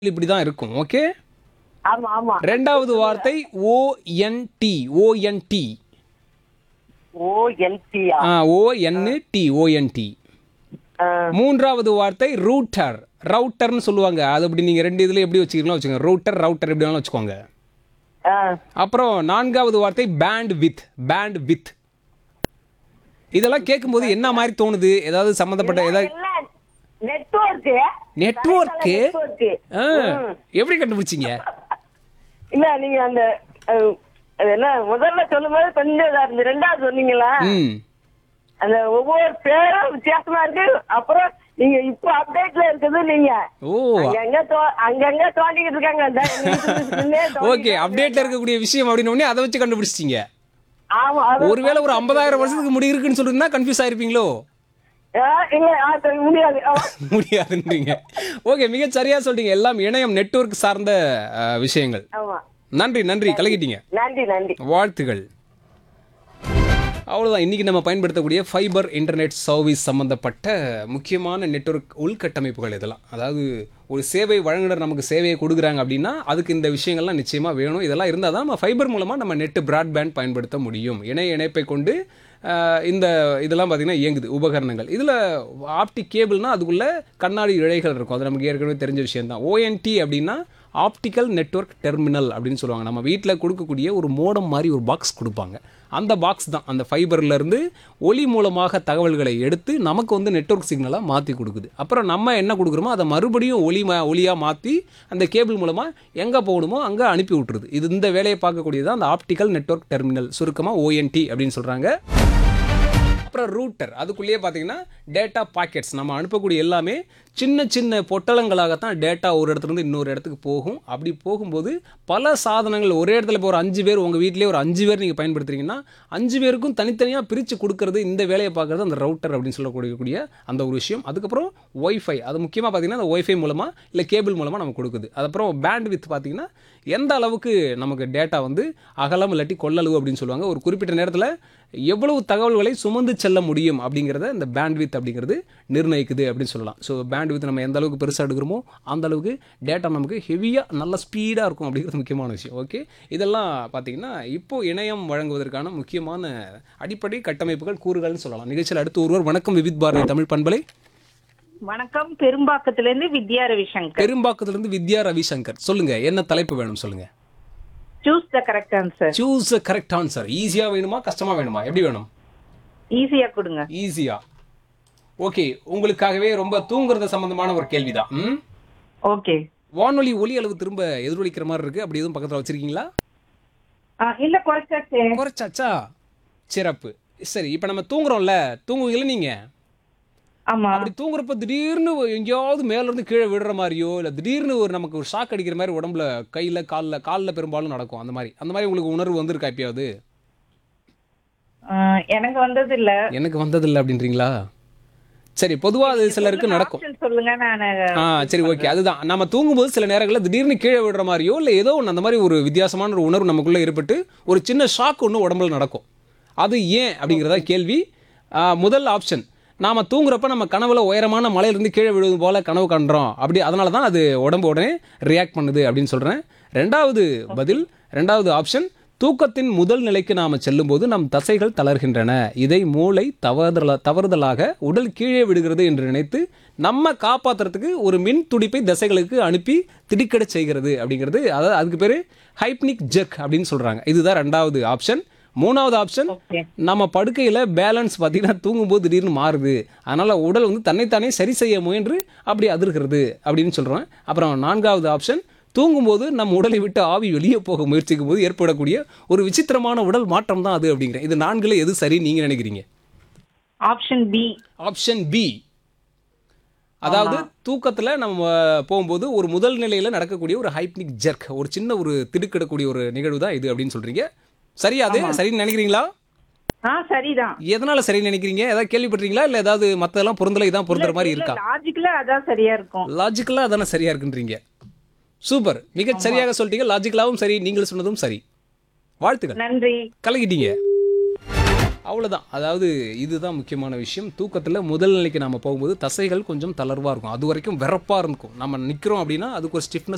இப்படி தான் இருக்கும் ஓகே ஆமா ஆமா ரெண்டாவது வார்த்தை ஓஎன்டி ஓஎன்டி ஓ எல்பியா ஓஎன்டி ஓஎன்டி மூன்றாவது வார்த்தை ரூட்டர் ரவுட்டர்னு சொல்லுவாங்க அது அப்படி நீங்கள் ரெண்டு இதில் எப்படி வச்சுக்கிறீங்களோ வச்சுக்கோங்க ரூட்டர் ரவுட்டர் எப்படி வேணாலும் வச்சுக்கோங்க அப்புறம் நான்காவது வார்த்தை பேண்ட் வித் பேண்ட் வித் இதெல்லாம் கேட்கும்போது என்ன மாதிரி தோணுது ஏதாவது சம்மந்தப்பட்ட ஏதாவது நெட்வொர்க் நெட்வொர்க்கு நெட்வொர்க் எப்படி கண்டுபிடிச்சிங்க இல்ல நீங்க அந்த அஹ், அது என்ன முதல்ல சொல்லும்போது கொஞ்சம் இதா இருந்து ரெண்டாவது சொன்னீங்களா ம் அந்த ஒவ்வொரு பேரும் வித்தியாசமா இருக்கு அப்புறம் நீங்க இப்போ அப்டேட்ல இருக்குது நீங்க ஓ அங்கங்க தோ- அங்கங்க தோண்டிக்கிட்டு இருக்காங்க இந்த நிமிஷத்துக்குள்ளே தோண்டிக்கிட்டு ஓகே அப்டேட்ல இருக்கக்கூடிய விஷயம் அப்படின்னு உடனே அதை வச்சு கண்டுபிடிச்சிட்டீங்க ஆமா அது- ஒருவேளை ஒரு ஐம்பதாயிரம் வருஷத்துக்கு முடி இருக்குன்னு சொல்லிருந்தா கன்ஃபியூஸ் ஆயிருப்பீங்களோ ஆ, இல்ல ஆ, சரி, முடியாது ஆமா. முடியாதுன்றீங்க ஓகே மிக சரியா சொல்றீங்க எல்லாம் இணையம் நெட்வொர்க் சார்ந்த அஹ், விஷயங்கள் ஆமா நன்றி நன்றி கலக்கிட்டீங்க நன்றி நன்றி வாழ்த்துகள் அவ்வளோதான் இன்றைக்கி நம்ம பயன்படுத்தக்கூடிய ஃபைபர் இன்டர்நெட் சர்வீஸ் சம்மந்தப்பட்ட முக்கியமான நெட்வொர்க் உள்கட்டமைப்புகள் இதெல்லாம் அதாவது ஒரு சேவை வழங்குனர் நமக்கு சேவையை கொடுக்குறாங்க அப்படின்னா அதுக்கு இந்த விஷயங்கள்லாம் நிச்சயமாக வேணும் இதெல்லாம் இருந்தால் தான் நம்ம ஃபைபர் மூலமாக நம்ம நெட்டு பிராட்பேண்ட் பயன்படுத்த முடியும் இணைய இணைப்பை கொண்டு ஆஹ், இந்த இதெல்லாம் பார்த்திங்கன்னா இயங்குது உபகரணங்கள் இதில் ஆப்டிக் கேபிள்னா அதுக்குள்ளே கண்ணாடி இழைகள் இருக்கும் அது நமக்கு ஏற்கனவே தெரிஞ்ச விஷயம் தான் ஓஎன்டி அப்படின்னா ஆப்டிக்கல் நெட்வொர்க் டெர்மினல் அப்படின்னு சொல்லுவாங்க நம்ம வீட்டில் கொடுக்கக்கூடிய ஒரு மோடம் மாதிரி ஒரு பாக்ஸ் கொடுப்பாங்க அந்த பாக்ஸ் தான் அந்த ஃபைபர்ல இருந்து ஒளி மூலமாக தகவல்களை எடுத்து நமக்கு வந்து நெட்வொர்க் சிக்னலாக மாற்றி கொடுக்குது அப்புறம் நம்ம என்ன கொடுக்குறோமோ அதை மறுபடியும் ஒளி மா ஒளியாக மாற்றி அந்த கேபிள் மூலமாக எங்கே போகணுமோ அங்கே அனுப்பி விட்டுருது இது இந்த வேலையை பார்க்கக்கூடியது அந்த ஆப்டிக்கல் நெட்வொர்க் டெர்மினல் சுருக்கமாக ஓஎன்டி அப்படின்னு சொல்கிறாங்க அப்புறம் ரூட்டர் அதுக்குள்ளேயே பார்த்தீங்கன்னா டேட்டா பாக்கெட்ஸ் நம்ம அனுப்பக்கூடிய எல்லாமே சின்ன சின்ன பொட்டலங்களாகத்தான் டேட்டா ஒரு இடத்துலேருந்து இன்னொரு இடத்துக்கு போகும் அப்படி போகும்போது பல சாதனங்கள் ஒரே இடத்துல இப்போ ஒரு அஞ்சு பேர் உங்கள் வீட்டிலேயே ஒரு அஞ்சு பேர் நீங்கள் பயன்படுத்துறீங்கன்னா அஞ்சு பேருக்கும் தனித்தனியாக பிரித்து கொடுக்கறது இந்த வேலையை பார்க்குறது அந்த ரவுட்டர் அப்படின்னு சொல்லக்கூடிய கூடிய அந்த ஒரு விஷயம் அதுக்கப்புறம் ஒய்ஃபை அது முக்கியமாக பார்த்தீங்கன்னா அந்த ஒய்ஃபை மூலமாக இல்லை கேபிள் மூலமாக நமக்கு கொடுக்குது அதுக்கப்புறம் பேண்ட் வித் பார்த்தீங்கன்னா எந்த அளவுக்கு நமக்கு டேட்டா வந்து அகலம் இல்லாட்டி கொள்ளளவு அப்படின்னு சொல்லுவாங்க ஒரு குறிப்பிட்ட நேரத்தில் எவ்வளவு தகவல்களை சுமந்து செல்ல முடியும் அப்படிங்கிறத இந்த பேண்ட்வித் அப்படிங்கிறது நிர்ணயிக்குது அப்படின்னு சொல்லலாம் ஸோ பேண்ட்வித் நம்ம எந்த அளவுக்கு பெருசாக எடுக்கிறோமோ அந்த அளவுக்கு டேட்டா நமக்கு ஹெவியாக நல்ல ஸ்பீடாக இருக்கும் அப்படிங்கிறது முக்கியமான விஷயம் ஓகே இதெல்லாம் பார்த்தீங்கன்னா இப்போ இணையம் வழங்குவதற்கான முக்கியமான அடிப்படை கட்டமைப்புகள் கூறுகள்னு சொல்லலாம் நிகழ்ச்சியில் அடுத்து ஒருவர் வணக்கம் விவித் பாரதி தமிழ் பண்பலை வணக்கம் பெரும்பாக்கத்துல இருந்து வித்யா ரவிசங்கர் பெரும்பாக்கத்திலிருந்து வித்யா ரவிசங்கர் சொல்லுங்க என்ன தலைப்பு வேணும் சொல்லுங்க choose the correct answer choose correct answer ஈஸியாக வேணுமா கஷ்டமாக வேணுமா எப்படி வேணும் ஈஸியா கொடுங்க ஈஸியா ஓகே உங்களுக்காகவே ரொம்ப தூங்குறது சம்பந்தமான ஒரு கேள்விதான் ம்? ஓகே வானொலி ஒலி அளவு திரும்ப எதிரொலிக்கிற மாதிரி இருக்கு அப்படி எதுவும் பக்கத்துல வச்சிருக்கீங்களா இல்ல குறைச்சாச்சே குறைச்சாச்சா சிறப்பு சரி இப்போ நம்ம தூங்குறோம்ல தூங்குவீங்களா நீங்க ஆமா அப்படி தூங்குறப்ப திடீர்னு எங்கேயாவது மேல இருந்து கீழே விடுற மாதிரியோ இல்ல திடீர்னு ஒரு நமக்கு ஒரு ஷாக் அடிக்கிற மாதிரி உடம்புல கையில கால்ல கால்ல பெரும்பாலும் நடக்கும் அந்த மாதிரி அந்த மாதிரி உங்களுக்கு உணர்வு வந்திருக்கா எப்பயாவது ஆ, எனக்கு வந்தது இல்ல எனக்கு வந்ததில்லை அப்படின்றீங்களா சரி பொதுவா அது சிலருக்கு நடக்கும் Option சொல்லுங்க நான் ஆ சரி ஓகே அதுதான் நம்ம தூங்கும்போது சில நேரங்களில் திடீர்னு கீழே விடுற மாதிரியோ இல்லை ஏதோ ஒன்று அந்த மாதிரி ஒரு வித்தியாசமான ஒரு உணர்வு நமக்குள்ளே ஏற்பட்டு ஒரு சின்ன ஷாக் ஒன்று உடம்புல நடக்கும் அது ஏன் அப்படிங்கிறதா கேள்வி ஆ, முதல் ஆப்ஷன் நாம் தூங்குறப்ப நம்ம கனவுல உயரமான மலையிலிருந்து கீழே விழுவது போல கனவு காண்றோம் அப்படி அதனால தான் அது உடம்பு உடனே ரியாக்ட் பண்ணுது அப்படின்னு சொல்கிறேன் ரெண்டாவது பதில் ரெண்டாவது ஆப்ஷன் தூக்கத்தின் முதல் நிலைக்கு நாம் செல்லும்போது நம் தசைகள் தளர்கின்றன இதை மூளை தவறுதல தவறுதலாக உடல் கீழே விடுகிறது என்று நினைத்து நம்ம காப்பாத்துறதுக்கு ஒரு மின் துடிப்பை தசைகளுக்கு அனுப்பி திடுக்கிட செய்கிறது அப்படிங்கிறது அதாவது அதுக்கு பேர் ஹைப்னிக் ஜெக் அப்படின்னு சொல்கிறாங்க இதுதான் ரெண்டாவது ஆப்ஷன் மூணாவது ஆப்ஷன் ஓகே நம்ம படுக்கையில் பேலன்ஸ் பார்த்தீங்கன்னா தூங்கும்போது திடீர்னு மாறுது அதனால் உடல் வந்து தன்னைத்தானே சரி செய்ய முயன்று அப்படி அதிர்கிறது அப்படின்னு சொல்கிறோம் அப்புறம் நான்காவது ஆப்ஷன் தூங்கும்போது நம் உடலை விட்டு ஆவி வெளியே போக முயற்சிக்கும் போது ஏற்படக்கூடிய ஒரு விசித்திரமான உடல் மாற்றம் தான் அது அப்படிங்கிறேன் இது நான்குல எது சரி நீங்கள் நினைக்கிறீங்க ஆப்ஷன் பி ஆப்ஷன் பி அதாவது தூக்கத்தில் நம்ம போகும்போது ஒரு முதல் நிலையில் நடக்கக்கூடிய ஒரு ஹைப்னிக் ஜெர்க் ஒரு சின்ன ஒரு திடுக்கிடக்கூடிய ஒரு நிகழ்வு தான் இது அப்படின்னு சொல்கிறீங்க சரியா அது சரின்னு நினைக்கிறீங்களா ஆ சரிதான் எதனால சரி நினைக்கிறீங்க ஏதாவது கேள்விப்பட்டீங்களா இல்ல ஏதாவது மத்ததெல்லாம் பொருந்தலை இதான் பொருந்துற மாதிரி இருக்கா லாஜிக்கல அதான் சரியா இருக்கும் லாஜிக்கலா அதானே சரியா இருக்குன்றீங்க சூப்பர் மிக சரியாக சொல்லிட்டீங்க லாஜிக்கலாவும் சரி நீங்கள் சொன்னதும் சரி வாழ்த்துக்கள் நன்றி கலக்கிட்டீங்க அவ்வளவுதான் அதாவது இதுதான் முக்கியமான விஷயம் தூக்கத்தில் முதல் நிலைக்கு நாம போகும்போது தசைகள் கொஞ்சம் தளர்வாக இருக்கும் அது வரைக்கும் வெறப்பாக இருக்கும் நம்ம நிற்கிறோம் அப்படின்னா அதுக்கு ஒரு ஸ்டிஃப்னஸ்